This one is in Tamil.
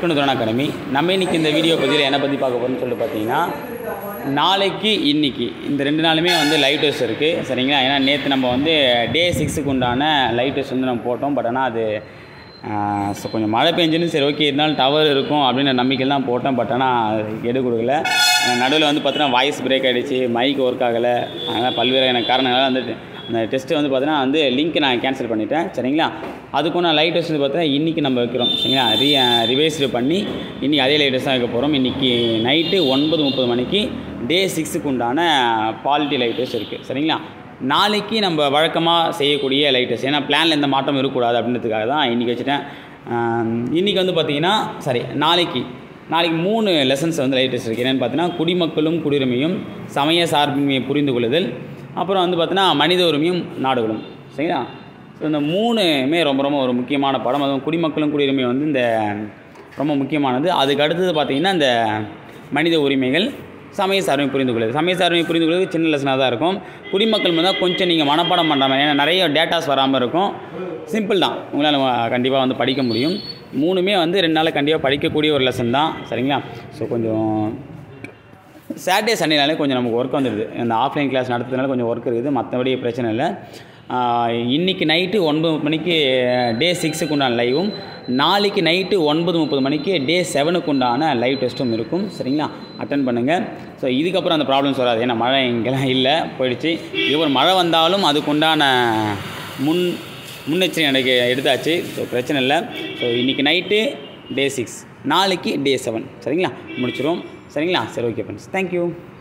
வெல்கம் டு துரண் அகாடமி நம்ம இன்னைக்கு இந்த வீடியோ பதிவில் என்ன பற்றி பார்க்க போகிறோம்னு சொல்லிட்டு பார்த்தீங்கன்னா நாளைக்கு இன்னைக்கு இந்த ரெண்டு நாளுமே வந்து லைவ் டெஸ்ட் இருக்குது சரிங்களா ஏன்னா நேற்று நம்ம வந்து டே சிக்ஸுக்கு உண்டான லைவ் டெஸ்ட் வந்து நம்ம போட்டோம் பட் ஆனால் அது ஸோ கொஞ்சம் மழை பெஞ்சுன்னு சரி ஓகே இருந்தாலும் டவர் இருக்கும் அப்படின்ற நம்பிக்கையில் தான் போட்டோம் பட் ஆனால் எடு கொடுக்கல நடுவில் வந்து பார்த்தீங்கன்னா வாய்ஸ் பிரேக் ஆகிடுச்சு மைக் ஒர்க் ஆகலை அதனால் பல்வேறு எனக்கு காரணங்களால் வந்து அந்த டெஸ்ட்டு வந்து பார்த்தீங்கன்னா வந்து லிங்க் நான் கேன்சல் பண்ணிட்டேன் சரிங்களா அதுக்கும் நான் லைவ் டெஸ்ட் வந்து பார்த்தீங்கன்னா இன்றைக்கி நம்ம வைக்கிறோம் சரிங்களா ரீ ரிவைஸ்டு பண்ணி இன்றைக்கி அதே லைவ் டெஸ்ட் தான் வைக்க போகிறோம் இன்றைக்கி நைட்டு ஒன்பது முப்பது மணிக்கு டே சிக்ஸுக்கு உண்டான பாலிட்டி லைவ் டெஸ்ட் இருக்குது சரிங்களா நாளைக்கு நம்ம வழக்கமாக செய்யக்கூடிய லைட் டெஸ்ட் ஏன்னா பிளானில் எந்த மாற்றம் இருக்கக்கூடாது அப்படின்றதுக்காக தான் இன்றைக்கி வச்சுட்டேன் இன்றைக்கி வந்து பார்த்திங்கன்னா சாரி நாளைக்கு நாளைக்கு மூணு லெசன்ஸ் வந்து லைட் டெஸ்ட் இருக்குது என்னென்னு பார்த்தீங்கன்னா குடிமக்களும் குடியுரிமையும் சமய சார்பின்மையை புரிந்து கொள்ளுதல் அப்புறம் வந்து பார்த்தீங்கன்னா மனித உரிமையும் நாடுகளும் சரிங்களா ஸோ இந்த மூணுமே ரொம்ப ரொம்ப ஒரு முக்கியமான படம் அதுவும் குடிமக்களும் குடியுரிமையும் வந்து இந்த ரொம்ப முக்கியமானது அதுக்கு அடுத்தது பார்த்திங்கன்னா இந்த மனித உரிமைகள் சமய சார்பை புரிந்து கொள்ளுது சமய சார்பை புரிந்து கொள்வது சின்ன லெசனாக தான் இருக்கும் குடிமக்கள் தான் கொஞ்சம் நீங்கள் மனப்பாடம் பண்ணுற மாதிரி ஏன்னா நிறைய டேட்டாஸ் வராமல் இருக்கும் சிம்பிள் தான் உங்களால் கண்டிப்பாக வந்து படிக்க முடியும் மூணுமே வந்து ரெண்டு நாளில் கண்டிப்பாக படிக்கக்கூடிய ஒரு லெசன் தான் சரிங்களா ஸோ கொஞ்சம் சாட்டர்டே சண்டேனாலே கொஞ்சம் நமக்கு ஒர்க் வந்துடுது இந்த ஆஃப்லைன் கிளாஸ் நடத்துறதுனால கொஞ்சம் ஒர்க் இருக்குது மற்றபடி பிரச்சனை இல்லை இன்றைக்கி நைட்டு ஒன்பது மணிக்கு டே சிக்ஸுக்கு உண்டான லைவும் நாளைக்கு நைட்டு ஒன்பது முப்பது மணிக்கு டே செவனுக்கு உண்டான லைவ் டெஸ்ட்டும் இருக்கும் சரிங்களா அட்டன் பண்ணுங்கள் ஸோ இதுக்கப்புறம் அந்த ப்ராப்ளம்ஸ் வராது ஏன்னா மழை இங்கெல்லாம் இல்லை போயிடுச்சு இதுக்கப்புறம் மழை வந்தாலும் அதுக்குண்டான முன் முன்னெச்சரிக்கை எனக்கு எடுத்தாச்சு ஸோ பிரச்சனை இல்லை ஸோ இன்றைக்கி நைட்டு டே சிக்ஸ் நாளைக்கு டே செவன் சரிங்களா முடிச்சிடும் சரிங்களா சரி ஓகே ஃப்ரெண்ட்ஸ் தேங்க்யூ